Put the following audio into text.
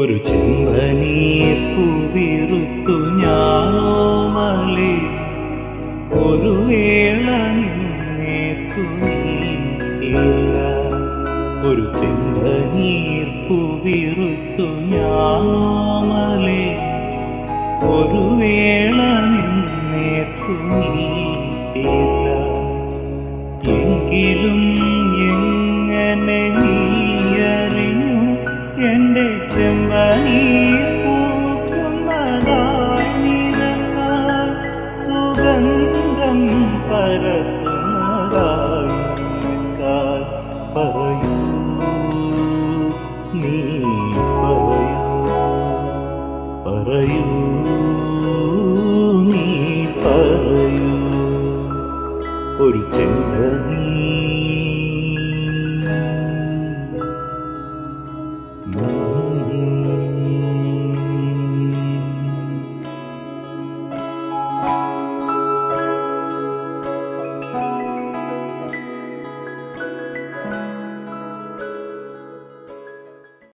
ഒരു ചെമ്പനീർ പൂവിറുത്തു ഞാനോമലേ ഒരു വേള നിന്നേക്കു നീയില്ല ഒരു ചെമ്പനീർ പൂവിറുത്തു ഞാനോമലേ ഒരു വേള നിന്നേക്കു നീയില്ല എങ്കിലും എങ്ങനെ നീ അറിഞ്ഞു എന്റെ ചെമ്പനീർ പൂക്കുന്നതായി നിരങ്ങാൻ സുഗന്ധം പരത്തുന്നതായി